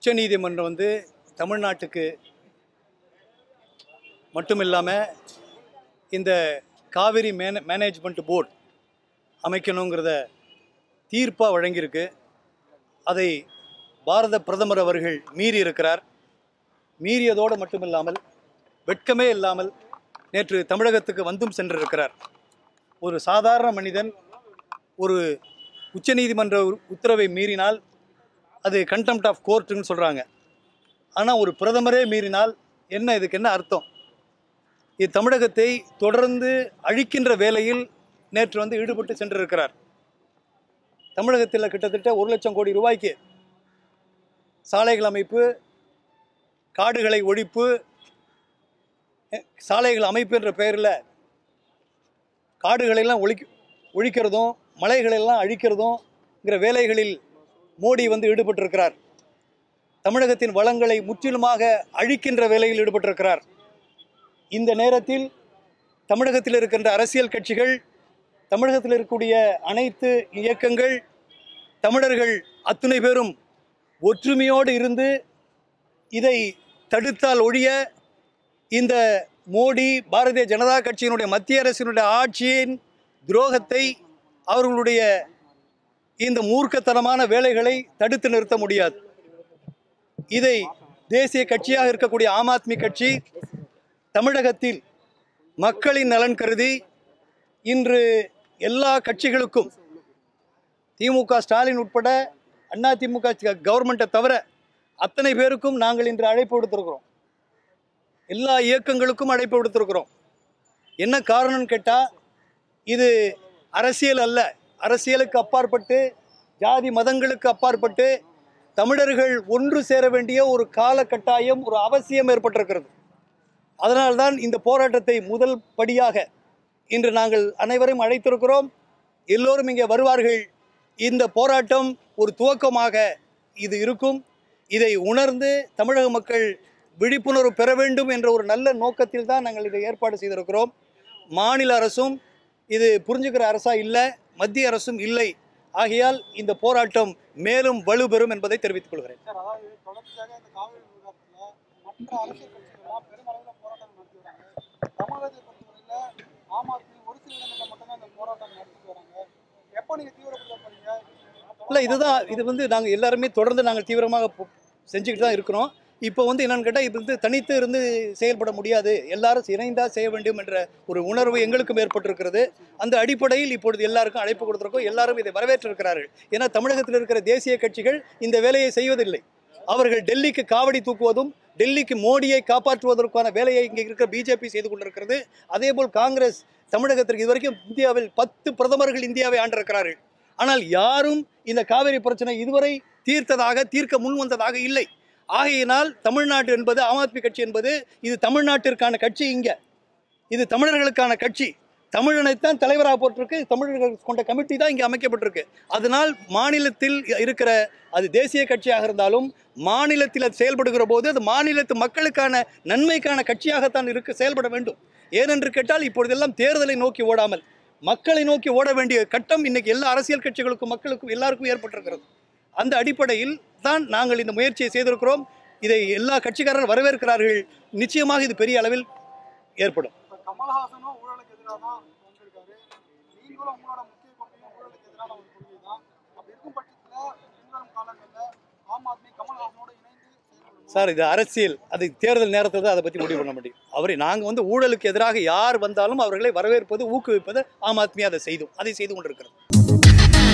உச்சநீதிமன்றம் வந்து தமிழ்நாட்டுக்கு மட்டும் இல்லாமல் இந்த காவிரி மேன மேனேஜ்மெண்ட் போர்டு அமைக்கணுங்கிறத தீர்ப்பாக வழங்கியிருக்கு அதை பாரத பிரதமர் அவர்கள் மீறி இருக்கிறார் மீறியதோடு மட்டுமில்லாமல் வெட்கமே இல்லாமல் நேற்று தமிழகத்துக்கு வந்தும் சென்றிருக்கிறார் ஒரு சாதாரண மனிதன் ஒரு உச்சநீதிமன்ற உ- உத்தரவை மீறினால் அது கண்டெம்ட் ஆஃப் கோர்ட்டுன்னு சொல்கிறாங்க ஆனால் ஒரு பிரதமரே மீறினால் என்ன இதுக்கு என்ன அர்த்தம் இது தமிழகத்தை தொடர்ந்து அழிக்கின்ற வேலையில் நேற்று வந்து ஈடுபட்டு சென்றிருக்கிறார் தமிழகத்தில் கிட்டத்தட்ட ஒரு லட்சம் கோடி ரூபாய்க்கு சாலைகள் அமைப்பு காடுகளை ஒழிப்பு அஹ், சாலைகள் அமைப்பு என்ற பெயரில் காடுகளெல்லாம் ஒழிக்க ஒழிக்கிறதும் மலைகளெல்லாம் அழிக்கிறதும்ங்கிற வேலைகளில் மோடி வந்து ஈடுபட்டிருக்கிறார் தமிழகத்தின் வளங்களை முற்றிலுமாக அழிக்கின்ற வேலையில் ஈடுபட்டிருக்கிறார் இந்த நேரத்தில் தமிழகத்தில் இருக்கின்ற அரசியல் கட்சிகள் தமிழகத்தில் இருக்கக்கூடிய அனைத்து இயக்கங்கள் தமிழர்கள் அத்துணை பேரும் ஒற்றுமையோடு இருந்து இதை தடுத்தால் ஒழிய இந்த மோடி பாரதிய ஜனதா கட்சியினுடைய மத்திய அரசினுடைய ஆட்சியின் துரோகத்தை அவர்களுடைய இந்த மூர்க்கத்தனமான வேலைகளை தடுத்து நிறுத்த முடியாது இதை தேசிய கட்சியாக இருக்கக்கூடிய ஆம் ஆத்மி கட்சி தமிழகத்தில் மக்களின் நலன் கருதி இன்று எல்லா கட்சிகளுக்கும் திமுக ஸ்டாலின் உட்பட அண்ணா திமுக கவர்மெண்ட்டை தவிர அத்தனை பேருக்கும் நாங்கள் இன்று அழைப்பு விடுத்திருக்கிறோம் எல்லா இயக்கங்களுக்கும் அழைப்பு விடுத்திருக்கிறோம் என்ன காரணம்னு கேட்டால் இது அரசியல் அல்ல அரசியலுக்கு அப்பாற்பட்டு ஜாதி மதங்களுக்கு அப்பாற்பட்டு தமிழர்கள் ஒன்று சேர வேண்டிய ஒரு கால கட்டாயம் ஒரு அவசியம் ஏற்பட்டிருக்கிறது அதனால்தான் இந்த போராட்டத்தை முதல் படியாக இன்று நாங்கள் அனைவரையும் அழைத்திருக்கிறோம் எல்லோரும் இங்கே வருவார்கள் இந்த போராட்டம் ஒரு துவக்கமாக இது இருக்கும் இதை உணர்ந்து தமிழக மக்கள் விழிப்புணர்வு பெற வேண்டும் என்ற ஒரு நல்ல நோக்கத்தில் தான் நாங்கள் இதை ஏற்பாடு செய்திருக்கிறோம் மாநில அரசும் இது புரிஞ்சுக்கிற அரசா இல்லை மத்திய அரசும் இல்லை ஆகையால் இந்த போராட்டம் மேலும் வலுப்பெறும் என்பதை தெரிவித்துக் கொள்கிறேன் சார் அதாவது தொடர்ச்சியாக இந்த காவிரி விவகாரத்துல மற்ற அரசியல் கட்சிகள்லாம் பெருமளவில் போராட்டம் நடத்தி வராங்க தமிழகத்தை பொறுத்தவரையில ஆம் ஆத்மி ஒரு சில இடங்களில் மட்டும்தான் இந்த போராட்டம் நடத்திட்டு வராங்க எப்போ நீங்க தீவிரப்படுத்த போறீங்க இல்லை இதுதான் இது வந்து நாங்கள் எல்லாருமே தொடர்ந்து நாங்கள் தீவிரமாக போ- செஞ்சுக்கிட்டு தான் இருக்கிறோம் இப்போ வந்து என்னன்னு கேட்டால் இது வந்து தனித்து இருந்து செயல்பட முடியாது எல்லாரும் இணைந்தா செய்ய வேண்டும் என்ற ஒரு உணர்வு எங்களுக்கும் ஏற்பட்டிருக்கிறது அந்த அடிப்படையில் இப்பொழுது எல்லாருக்கும் அழைப்பு கொடுத்திருக்கோம் எல்லாரும் இதை வரவேற்றிருக்கிறார்கள் ஏன்னா தமிழகத்தில் இருக்கிற தேசிய கட்சிகள் இந்த வேலையை செய்வதில்லை அவர்கள் டெல்லிக்கு காவடி தூக்குவதும் டெல்லிக்கு மோடியை காப்பாற்றுவதற்கான வேலையை இங்கே இருக்கிற பிஜேபி செய்து கொண்டிருக்கிறது அதேபோல் காங்கிரஸ் தமிழகத்திற்கு இதுவரைக்கும் இந்தியாவில் பத்து பிரதமர்கள் இந்தியாவை ஆண்டிருக்கிறார்கள் ஆனால் யாரும் இந்த காவிரி பிரச்சனை இதுவரை தீர்த்ததாக தீர்க்க முன் வந்ததாக இல்லை ஆகையினால் தமிழ்நாடு என்பது ஆம் ஆத்மி கட்சி என்பது இது தமிழ்நாட்டிற்கான கட்சி இங்கே இது தமிழர்களுக்கான கட்சி தமிழனைத்தான் தலைவராக போட்டிருக்கு தமிழர்கள் கொண்ட கமிட்டி தான் இங்கே அமைக்கப்பட்டிருக்கு அதனால் மாநிலத்தில் இருக்கிற அது தேசிய கட்சியாக இருந்தாலும் மாநிலத்தில் அது செயல்படுகிற போது அது மாநிலத்து மக்களுக்கான நன்மைக்கான கட்சியாகத்தான் இருக்க செயல்பட வேண்டும் ஏனென்று கேட்டால் இப்பொழுதெல்லாம் தேர்தலை நோக்கி ஓடாமல் மக்களை நோக்கி ஓட வேண்டிய கட்டம் இன்னைக்கு எல்லா அரசியல் கட்சிகளுக்கும் மக்களுக்கும் எல்லாருக்கும் ஏற்பட்டிருக்கிறது அந்த அடிப்படையில் தான் நாங்கள் இந்த முயற்சியை செய்திருக்கிறோம் இதை எல்லா கட்சிக்காரர்கள் வரவேற்கிறார்கள் நிச்சயமாக இது பெரிய அளவில் ஏற்படும் இப்ப கமல்ஹாசனும் ஊழலுக்கு எதிராக தான் வந்திருக்காரு நீங்களும் உங்களோட முக்கிய கொள்கையும் ஊழலுக்கு எதிரான ஒரு கொள்கை தான் அப்படி இருக்கும் பட்சத்துல பின்வரும் காலங்களில் ஆம் ஆத்மி கமல்ஹாசனோடு இணைந்து செயல்படும் சார் இது அரசியல் அது தேர்தல் நேரத்தில் தான் அதை பற்றி முடிவு பண்ண முடியும் அவரை நாங்கள் வந்து ஊழலுக்கு எதிராக யார் வந்தாலும் அவர்களை வரவேற்பது ஊக்குவிப்பது ஆம் ஆத்மி அதை செய்தும் அதை செய்து கொண்டிருக்கிறது